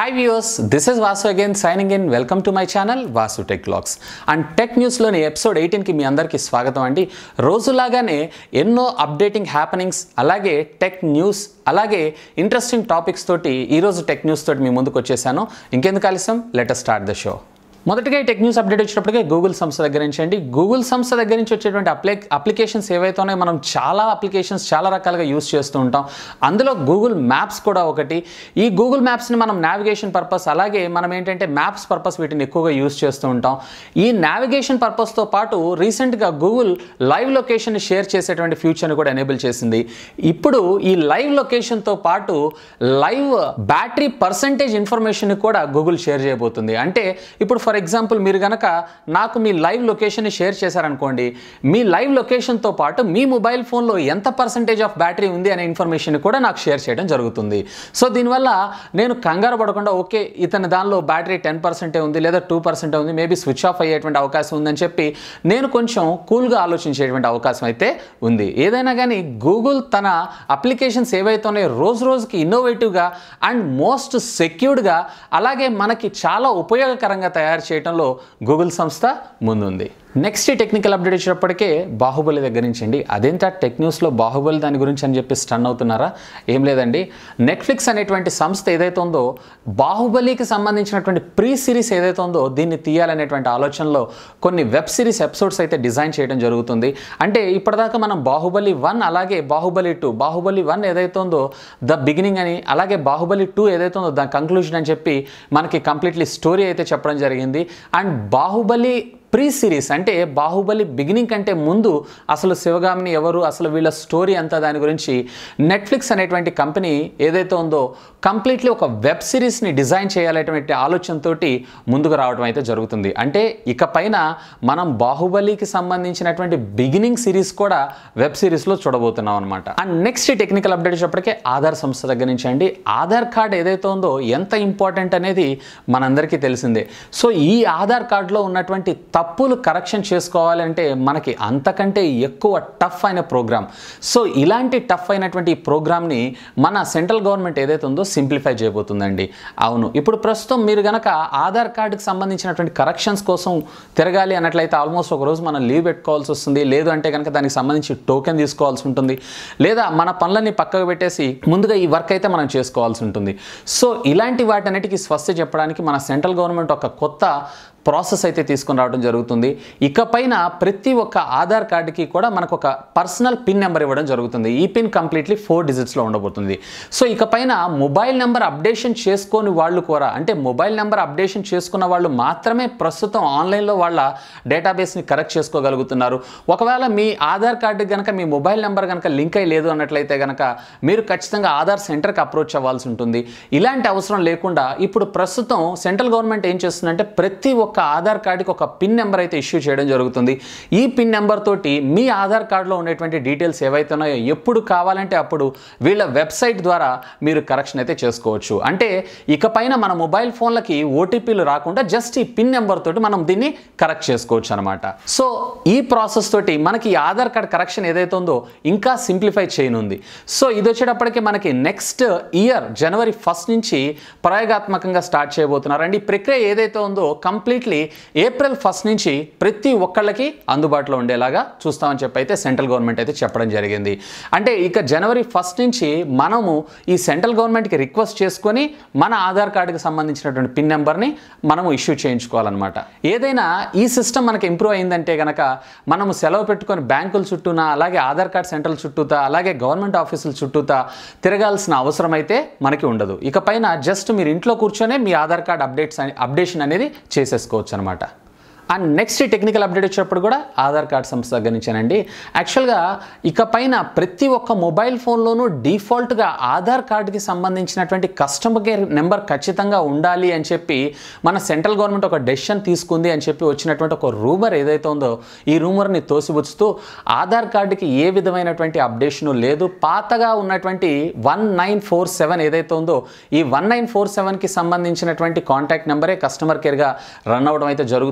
hi viewers this is Vasu again signing in welcome to my channel Vasu tech blogs and tech న్యూస్లోని episode ఎయిటీన్కి మీ అందరికీ స్వాగతం అండి రోజులాగానే ఎన్నో అప్డేటింగ్ హ్యాపెనింగ్స్ అలాగే టెక్ న్యూస్ అలాగే ఇంట్రెస్టింగ్ టాపిక్స్ తోటి ఈరోజు టెక్ న్యూస్ తోటి మీ ముందుకు వచ్చేసాను ఇంకెందుకు ఆలస్యం లెట్ స్టార్ట్ ద షో మొదటిగా ఈ టెక్ న్యూస్ అప్డేట్ వచ్చినప్పటికే గూగుల్ సంస్థ దగ్గర నుంచి అండి గూగుల్ సంస్థ దగ్గర నుంచి వచ్చేటువంటి అప్లై అప్లికేషన్స్ ఏవైతే ఉన్నాయో మనం చాలా అప్లికేషన్స్ చాలా రకాలుగా యూస్ చేస్తూ ఉంటాం అందులో గూగుల్ మ్యాప్స్ కూడా ఒకటి ఈ గూగుల్ మ్యాప్స్ని మనం నావిగేషన్ పర్పస్ అలాగే మనం ఏంటంటే మ్యాప్స్ పర్పస్ వీటిని ఎక్కువగా యూస్ చేస్తూ ఉంటాం ఈ నావిగేషన్ పర్పస్తో పాటు రీసెంట్గా గూగుల్ లైవ్ లొకేషన్ని షేర్ చేసేటువంటి ఫ్యూచర్ని కూడా ఎనేబుల్ చేసింది ఇప్పుడు ఈ లైవ్ లొకేషన్తో పాటు లైవ్ బ్యాటరీ పర్సంటేజ్ ఇన్ఫర్మేషన్ కూడా గూగుల్ షేర్ చేయబోతుంది అంటే ఇప్పుడు ఫర్ ఎగ్జాంపుల్ మీరు కనుక నాకు మీ లైవ్ లొకేషన్ని షేర్ చేశారనుకోండి మీ లైవ్ లొకేషన్తో పాటు మీ మొబైల్ ఫోన్లో ఎంత పర్సంటేజ్ ఆఫ్ బ్యాటరీ ఉంది అనే ఇన్ఫర్మేషన్ కూడా నాకు షేర్ చేయడం జరుగుతుంది సో దీనివల్ల నేను కంగారు పడకుండా ఓకే ఇతని దానిలో బ్యాటరీ టెన్ పర్సెంటే ఉంది లేదా టూ పర్సెంటే ఉంది మేబీ స్విచ్ ఆఫ్ అయ్యేటువంటి అవకాశం ఉందని చెప్పి నేను కొంచెం కూల్గా ఆలోచించేటువంటి అవకాశం అయితే ఉంది ఏదైనా కానీ గూగుల్ తన అప్లికేషన్స్ ఏవైతే ఉన్నాయో రోజు రోజుకి ఇన్నోవేటివ్గా అండ్ మోస్ట్ సెక్యూర్డ్గా అలాగే మనకి చాలా ఉపయోగకరంగా తయారు చేయడంలో గూగుల్ సంస్థ ముందుంది నెక్స్ట్ టెక్నికల్ అప్డేట్ వచ్చినప్పటికే బాహుబలి దగ్గర నుంచి అండి అదేంటా టెక్ న్యూస్లో బాహుబలి దాని గురించి అని చెప్పి స్టన్ అవుతున్నారా ఏం లేదండి నెట్ఫ్లిక్స్ అనేటువంటి సంస్థ ఏదైతే ఉందో బాహుబలికి సంబంధించినటువంటి ప్రీ సిరీస్ ఏదైతే ఉందో దీన్ని తీయాలనేటువంటి ఆలోచనలో కొన్ని వెబ్ సిరీస్ ఎపిసోడ్స్ అయితే డిజైన్ చేయడం జరుగుతుంది అంటే ఇప్పటిదాకా మనం బాహుబలి వన్ అలాగే బాహుబలి టూ బాహుబలి వన్ ఏదైతే ఉందో ద బిగినింగ్ అని అలాగే బాహుబలి టూ ఏదైతే ఉందో దాని కంక్లూజన్ అని చెప్పి మనకి కంప్లీట్లీ స్టోరీ అయితే చెప్పడం జరిగింది అండ్ బాహుబలి ప్రీ సిరీస్ అంటే బాహుబలి బిగినింగ్ కంటే ముందు అసలు శివగామిని ఎవరు అసలు వీళ్ళ స్టోరీ అంతా దాని గురించి నెట్ఫ్లిక్స్ అనేటువంటి కంపెనీ ఏదైతే ఉందో కంప్లీట్లీ ఒక వెబ్ సిరీస్ని డిజైన్ చేయాలనేటువంటి ఆలోచనతోటి ముందుకు రావడం అయితే జరుగుతుంది అంటే ఇక పైన మనం బాహుబలికి సంబంధించినటువంటి బిగినింగ్ సిరీస్ కూడా వెబ్ సిరీస్లో చూడబోతున్నాం అనమాట అండ్ నెక్స్ట్ టెక్నికల్ అప్డేట్ వచ్చేప్పటికే ఆధార్ సంస్థ దగ్గర నుంచి అండి ఆధార్ కార్డ్ ఏదైతే ఉందో ఎంత ఇంపార్టెంట్ అనేది మనందరికీ తెలిసిందే సో ఈ ఆధార్ కార్డులో ఉన్నటువంటి తప్పులు కరెక్షన్ చేసుకోవాలంటే మనకి అంతకంటే ఎక్కువ టఫ్ అయిన ప్రోగ్రామ్ సో ఇలాంటి టఫ్ అయినటువంటి ఈ ప్రోగ్రామ్ని మన సెంట్రల్ గవర్నమెంట్ ఏదైతే ఉందో సింప్లిఫై చేయబోతుందండి అవును ఇప్పుడు ప్రస్తుతం మీరు కనుక ఆధార్ కార్డుకి సంబంధించినటువంటి కరెక్షన్స్ కోసం తిరగాలి అన్నట్లయితే ఆల్మోస్ట్ ఒక రోజు మనం లీవ్ పెట్టుకోవాల్సి వస్తుంది లేదు అంటే కనుక దానికి సంబంధించి టోకెన్ తీసుకోవాల్సి ఉంటుంది లేదా మన పనులన్నీ పక్కకు పెట్టేసి ముందుగా ఈ వర్క్ అయితే మనం చేసుకోవాల్సి ఉంటుంది సో ఇలాంటి వాటన్నిటికీ స్వస్తి చెప్పడానికి మన సెంట్రల్ గవర్నమెంట్ ఒక కొత్త ప్రాసెస్ అయితే తీసుకుని రావడం జరుగుతుంది ఇకపైన ప్రతి ఒక్క ఆధార్ కార్డుకి కూడా మనకు ఒక పర్సనల్ పిన్ నెంబర్ ఇవ్వడం జరుగుతుంది ఈ పిన్ కంప్లీట్లీ ఫోర్ డిజిట్స్లో ఉండబోతుంది సో ఇకపైన మొబైల్ నెంబర్ అప్డేషన్ చేసుకోని వాళ్ళు కూడా అంటే మొబైల్ నెంబర్ అప్డేషన్ చేసుకున్న వాళ్ళు మాత్రమే ప్రస్తుతం ఆన్లైన్లో వాళ్ళ డేటాబేస్ని కరెక్ట్ చేసుకోగలుగుతున్నారు ఒకవేళ మీ ఆధార్ కార్డు కనుక మీ మొబైల్ నెంబర్ కనుక లింక్ అయి లేదు అన్నట్లయితే కనుక మీరు ఖచ్చితంగా ఆధార్ సెంటర్కి అప్రోచ్ అవ్వాల్సి ఉంటుంది ఇలాంటి అవసరం లేకుండా ఇప్పుడు ప్రస్తుతం సెంట్రల్ గవర్నమెంట్ ఏం చేస్తుందంటే ప్రతి ఒక్క ఆధార్ కార్డుకి ఒక పిన్ నెంబర్ అయితే ఇష్యూ చేయడం జరుగుతుంది ఈ పిన్ నెంబర్ తోటి మీ ఆధార్ కార్డులో ఉండేటువంటి డీటెయిల్స్ ఏవైతే ఉన్నాయో ఎప్పుడు కావాలంటే అప్పుడు వీళ్ళ వెబ్సైట్ ద్వారా మీరు కరెక్షన్ అయితే చేసుకోవచ్చు అంటే ఇకపైన మన మొబైల్ ఫోన్లకి ఓటీపీలు రాకుండా జస్ట్ ఈ పిన్ నెంబర్ తోటి మనం దీన్ని కరెక్ట్ చేసుకోవచ్చు అనమాట సో ఈ ప్రాసెస్ తోటి మనకి ఈ ఆధార్ కార్డ్ కరెక్షన్ ఏదైతే ఉందో ఇంకా సింప్లిఫై చేయనుంది సో ఇది వచ్చేటప్పటికి మనకి నెక్స్ట్ ఇయర్ జనవరి ఫస్ట్ నుంచి ప్రయోగాత్మకంగా స్టార్ట్ చేయబోతున్నారు అండ్ ఈ ప్రక్రియ ఏదైతే ఉందో కంప్లీట్లీ ఏప్రిల్ ఫస్ట్ నుంచి ప్రతి ఒక్కళ్ళకి అందుబాటులో ఉండేలాగా చూస్తామని చెప్పి అయితే సెంట్రల్ గవర్నమెంట్ అయితే చెప్పడం జరిగింది అంటే ఇక జనవరి ఫస్ట్ నుంచి మనము ఈ సెంట్రల్ గవర్నమెంట్కి రిక్వెస్ట్ చేసుకొని మన ఆధార్ కార్డుకి సంబంధించినటువంటి పిన్ నెంబర్ని మనము ఇష్యూ చేయించుకోవాలన్నమాట ఏదైనా ఈ సిస్టమ్ మనకి ఇంప్రూవ్ అయిందంటే కనుక మనము సెలవు పెట్టుకొని బ్యాంకుల చుట్టూనా అలాగే ఆధార్ కార్డ్ సెంటర్ల చుట్టూతా అలాగే గవర్నమెంట్ ఆఫీసుల చుట్టూతా తిరగాల్సిన అవసరం అయితే మనకి ఉండదు ఇక పైన జస్ట్ మీరు ఇంట్లో కూర్చొనే మీ ఆధార్ కార్డ్ అప్డేట్స్ అప్డేషన్ అనేది చేసేసుకోవచ్చు అనమాట అండ్ నెక్స్ట్ టెక్నికల్ అప్డేట్ వచ్చేటప్పుడు కూడా ఆధార్ కార్డ్ సంస్థ దగ్గర నుంచేనండి యాక్చువల్గా ఇక పైన ప్రతి ఒక్క మొబైల్ ఫోన్లోనూ డిఫాల్ట్గా ఆధార్ కార్డుకి సంబంధించినటువంటి కస్టమర్ కేర్ నెంబర్ ఖచ్చితంగా ఉండాలి అని చెప్పి మన సెంట్రల్ గవర్నమెంట్ ఒక డెసిషన్ తీసుకుంది అని చెప్పి వచ్చినటువంటి ఒక రూమర్ ఏదైతే ఉందో ఈ రూమర్ని తోసిపుచ్చుతూ ఆధార్ కార్డుకి ఏ విధమైనటువంటి అప్డేషను లేదు పాతగా ఉన్నటువంటి వన్ నైన్ ఫోర్ సెవెన్ ఏదైతే ఉందో ఈ వన్ నైన్ ఫోర్ సెవెన్కి సంబంధించినటువంటి కాంటాక్ట్ నెంబరే కస్టమర్ కేర్గా రన్ అవ్వడం అయితే జరుగుతుందని చెప్పి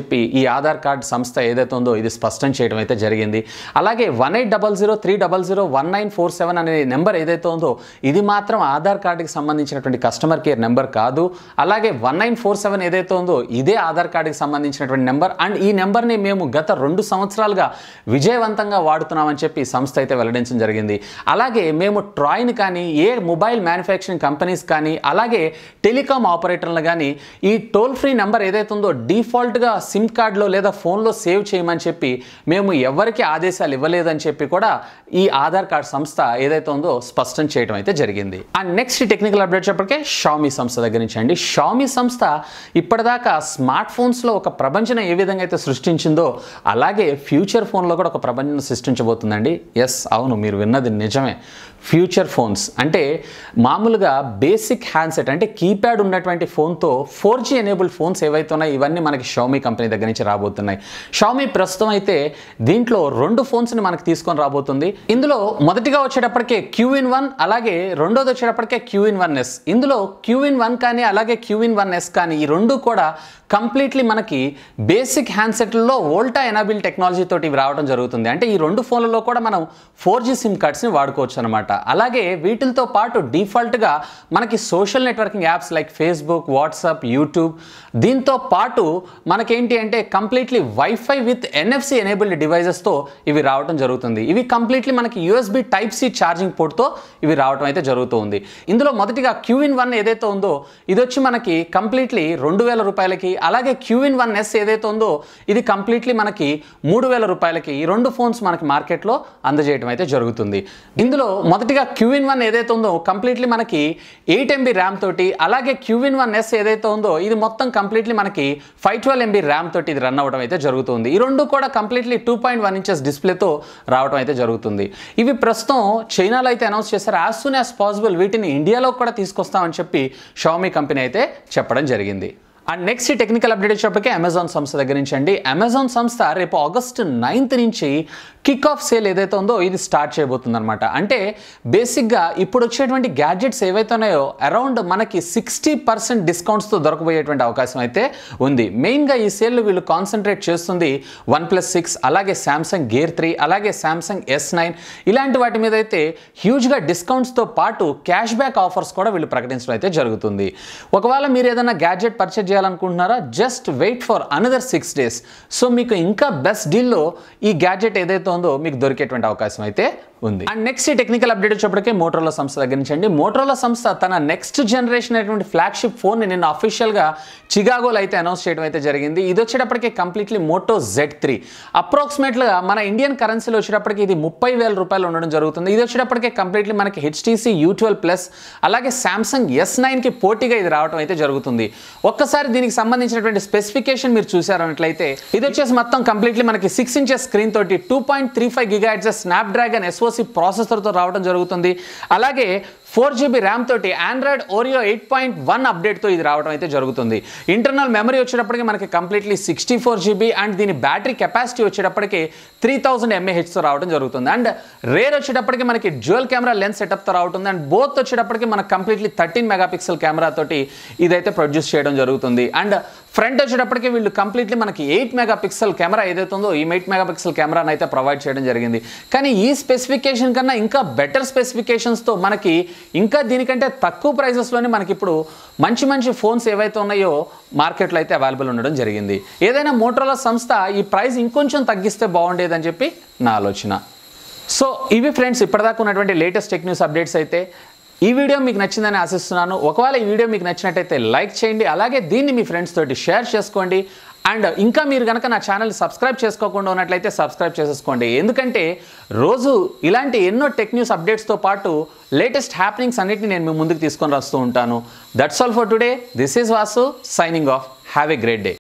చెప్పి ఈ ఆధార్ కార్డ్ సంస్థ ఏదైతే ఉందో ఇది స్పష్టం చేయడం అయితే జరిగింది అలాగే one eight double zero three double zero one nine four seven అనే నెంబర్ ఏదైతే ఉందో ఇది మాత్రం ఆధార్ కార్డుకి సంబంధించినటువంటి కస్టమర్ కేర్ నెంబర్ కాదు అలాగే వన్ నైన్ ఫోర్ సెవెన్ ఏదైతే ఉందో ఇదే ఆధార్ కార్డుకి సంబంధించినటువంటి నెంబర్ అండ్ ఈ నెంబర్ని మేము గత రెండు సంవత్సరాలుగా విజయవంతంగా వాడుతున్నామని చెప్పి ఈ సంస్థ అయితే వెల్లడించడం జరిగింది అలాగే మేము ట్రాయ్ని కానీ ఏ మొబైల్ మ్యానుఫ్యాక్చరింగ్ కంపెనీస్ కానీ అలాగే టెలికాం ఆపరేటర్లు కానీ ఈ టోల్ ఫ్రీ నెంబర్ ఏదైతే ఉందో డిఫాల్ట్గా సిమ్ కార్డులో లేదా ఫోన్లో సేవ్ చేయమని చెప్పి మేము ఎవరికి ఆదేశాలు ఇవ్వలేదని చెప్పి కూడా ఈ ఆధార్ కార్డ్ సంస్థ ఏదైతే ఉందో స్పష్టం చేయడం అయితే జరిగింది అండ్ నెక్స్ట్ టెక్నికల్ అప్డేట్ చెప్పటికే షామీ సంస్థ దగ్గర నుంచి అండి షామీ సంస్థ ఇప్పటిదాకా స్మార్ట్ ఫోన్స్లో ఒక ప్రపంచం ఏ విధంగా అయితే సృష్టించిందో అలాగే ఫ్యూచర్ ఫోన్లో కూడా ఒక ప్రపంచం సృష్టించబోతుందండి ఎస్ అవును మీరు విన్నది నిజమే ఫ్యూచర్ ఫోన్స్ అంటే మామూలుగా బేసిక్ హ్యాండ్సెట్ అంటే కీప్యాడ్ ఉన్నటువంటి ఫోన్తో ఫోర్ జీ ఎనేబుల్డ్ ఫోన్స్ ఏవైతే ఉన్నాయో ఇవన్నీ మనకి షామీ కంపెనీ దగ్గర నుంచి రాబోతున్నాయి షామీ ప్రస్తుతం అయితే దీంట్లో రెండు ఫోన్స్ని మనకి తీసుకొని రాబోతుంది ఇందులో మొదటిగా వచ్చేటప్పటికే క్యూ ఇన్ వన్ అలాగే రెండోది వచ్చేటప్పటికే క్యూ ఇన్ వన్ ఎస్ ఇందులో క్యూ ఇన్ వన్ కానీ అలాగే క్యూ ఇన్ వన్ ఎస్ కానీ ఈ రెండు కూడా కంప్లీట్లీ మనకి బేసిక్ హ్యాండ్సెట్లలో వోల్టా ఎనాబిల్ టెక్నాలజీ తోటి ఇవి రావడం జరుగుతుంది అంటే ఈ రెండు ఫోన్లలో కూడా మనం ఫోర్ జీ సిమ్ కార్డ్స్ని వాడుకోవచ్చు అనమాట అలాగే వీటితో పాటు డిఫాల్ట్గా మనకి social networking apps like Facebook WhatsApp YouTube దీంతో పాటు మనకేంటి అంటే completely wifi with NFC enabled డివైజెస్తో ఇవి రావడం జరుగుతుంది ఇవి కంప్లీట్లీ మనకి యూఎస్బి టైప్ సి ఛార్జింగ్ పోర్ట్తో ఇవి రావడం అయితే జరుగుతుంది ఇందులో మొదటిగా క్యూ ఇన్ వన్ ఏదైతే ఉందో ఇది వచ్చి మనకి కంప్లీట్లీ రెండు వేల రూపాయలకి అలాగే క్యూ ఇన్ వన్ ఎస్ ఏదైతే ఉందో ఇది కంప్లీట్లీ మనకి మూడు వేల రూపాయలకి ఈ రెండు ఫోన్స్ మనకి మార్కెట్లో అందజేయడం అయితే జరుగుతుంది ఇందులో మొదటిగా క్యూ ఇన్ వన్ ఏదైతే ఉందో కంప్లీట్లీ మనకి ఎయిట్ ఎంబీ ర్యామ్ తోటి అలాగే క్యూ ఇన్ వన్ ఎస్ ఏదైతే ఉందో ఇది మొత్తం కంప్లీట్లీ మనకి ఫైవ్ ట్వెల్వ్ ఎంబీ ర్యామ్ తోటి ఇది రన్ అవ్వడం అయితే జరుగుతుంది ఈ రెండు కూడా completely two point one inches డిస్ప్లేతో రావడం అయితే జరుగుతుంది ఇవి ప్రస్తుతం చైనాలో అయితే అనౌన్స్ చేశారు యాజ్ సూన్ యాజ్ పాసిబుల్ వీటిని ఇండియాలో కూడా తీసుకొస్తామని చెప్పి షామీ కంపెనీ అయితే చెప్పడం జరిగింది అండ్ నెక్స్ట్ టెక్నికల్ అప్డేట్ వచ్చేటప్పటికే అమెజాన్ సంస్థ దగ్గర నుంచి అండి అమెజాన్ సంస్థ రేపు ఆగస్ట్ నైన్త్ నుంచి కిక్ ఆఫ్ సేల్ ఏదైతే ఉందో ఇది స్టార్ట్ చేయబోతుంది అనమాట అంటే బేసిక్గా ఇప్పుడు వచ్చేటువంటి గ్యాడ్జెట్స్ ఏవైతే ఉన్నాయో అరౌండ్ మనకి సిక్స్టీ పర్సెంట్ డిస్కౌంట్స్తో దొరకబోయేటువంటి అవకాశం అయితే ఉంది మెయిన్గా ఈ సేల్ వీళ్ళు కాన్సన్ట్రేట్ చేస్తుంది వన్ ప్లస్ సిక్స్ అలాగే శాంసంగ్ గేర్ త్రీ అలాగే శాంసంగ్ ఎస్ నైన్ ఇలాంటి వాటి మీద అయితే హ్యూజ్గా డిస్కౌంట్స్తో పాటు క్యాష్ బ్యాక్ ఆఫర్స్ కూడా వీళ్ళు ప్రకటించడం అయితే జరుగుతుంది ఒకవేళ మీరు ఏదైనా గ్యాడ్జెట్ పర్చేజ్ చేయాలనుకుంటున్నారా just wait for another six days so మీకు ఇంకా బెస్ట్ డీల్లో ఈ గ్యాడ్జెట్ ఏదైతే ఉందో మీకు దొరికేటువంటి అవకాశం అయితే ఉంది అండ్ నెక్స్ట్ టెక్నికల్ అప్డేట్ వచ్చేప్పటికే మోటరోలా సంస్థ దగ్గర నుంచి అండి మోటరోలా సంస్థ తన నెక్స్ట్ జనరేషన్ అయినటువంటి ఫ్లాగ్షిప్ ఫోన్ నిన్న అఫీషియల్గా చికాగోలో అయితే అనౌన్స్ చేయడం అయితే జరిగింది ఇది వచ్చేటప్పటికి కంప్లీట్లీ మోటో జెడ్ త్రీ అప్రాక్సిమేట్గా మన ఇండియన్ కరెన్సీలో వచ్చేటప్పటికి ఇది ముప్పై వేల రూపాయలు ఉండడం జరుగుతుంది ఇది వచ్చేటప్పటికే కంప్లీట్లీ మనకి హెచ్టీసీ యూ ట్వెల్వ్ ప్లస్ అలాగే శాంసంగ్ ఎస్ నైన్కి పోటీగా ఇది రావడం అయితే జరుగుతుంది ఒక్కసారి దీనికి సంబంధించినటువంటి స్పెసిఫికేషన్ మీరు చూసారన్నట్లయితే ఇది వచ్చేసి మొత్తం కంప్లీట్లీ మనకి సిక్స్ ఇంచెస్ స్క్రీన్ తోటి two point three five giga Snapdragon SoC ప్రాసెసర్తో రావడం జరుగుతుంది అలాగే ఫోర్ జీబీ ర్యామ్ తోటి Android Oreo eight point one అప్డేట్తో ఇది రావడం అయితే జరుగుతుంది ఇంటర్నల్ మెమరీ వచ్చేటప్పటికి మనకి completely sixty four GB and దీని బ్యాటరీ కెపాసిటీ వచ్చేటప్పటికి త్రీ థౌసండ్ ఎంఏహెచ్తో రావడం జరుగుతుంది అండ్ రేర్ వచ్చేటప్పటికి మనకి డ్యూయల్ కెమెరా లెన్స్ సెటప్తో రావడం అండ్ బోత్ వచ్చేటప్పటికి మనకి కంప్లీట్లీ థర్టీన్ మెగాపిక్సెల్ కెమెరా తోటి ఇదైతే ప్రొడ్యూస్ చేయడం జరుగుతుంది అండ్ ఫ్రంట్ వచ్చేటప్పటికి వీళ్ళు కంప్లీట్లీ మనకి ఎయిట్ మెగా పిక్సెల్ కెమెరా ఏదైతే ఉందో ఈ ఎయిట్ మెగా పిక్సెల్ కెమెరాని అయితే ప్రొవైడ్ చేయడం జరిగింది కానీ ఈ స్పెసిఫికేషన్ కన్నా ఇంకా బెటర్ స్పెసిఫికేషన్స్తో మనకి ఇంకా దీనికంటే తక్కువ ప్రైజెస్లోనే మనకి ఇప్పుడు మంచి మంచి ఫోన్స్ ఏవైతే ఉన్నాయో మార్కెట్లో అయితే అవైలబుల్ ఉండడం జరిగింది ఏదైనా మోటరోలా సంస్థ ఈ ప్రైస్ ఇంకొంచెం తగ్గిస్తే బాగుండేదని చెప్పి నా ఆలోచన సో ఇవి ఫ్రెండ్స్ ఇప్పటిదాకా ఉన్నటువంటి లేటెస్ట్ టెక్ న్యూస్ అప్డేట్స్ అయితే ఈ వీడియో మీకు నచ్చిందని ఆశిస్తున్నాను ఒకవేళ ఈ వీడియో మీకు నచ్చినట్టయితే లైక్ చేయండి అలాగే దీన్ని మీ ఫ్రెండ్స్ తోటి షేర్ చేసుకోండి అండ్ ఇంకా మీరు కనుక నా ఛానల్ సబ్స్క్రైబ్ చేసుకోకుండా ఉన్నట్లయితే సబ్స్క్రైబ్ చేసేసుకోండి ఎందుకంటే రోజు ఇలాంటి ఎన్నో టెక్ న్యూస్ అప్డేట్స్తో పాటు లేటెస్ట్ హ్యాపెనింగ్స్ అన్నిటిని నేను మీ ముందుకు తీసుకొని వస్తూ ఉంటాను that's all for today this is Vasu signing off have a great day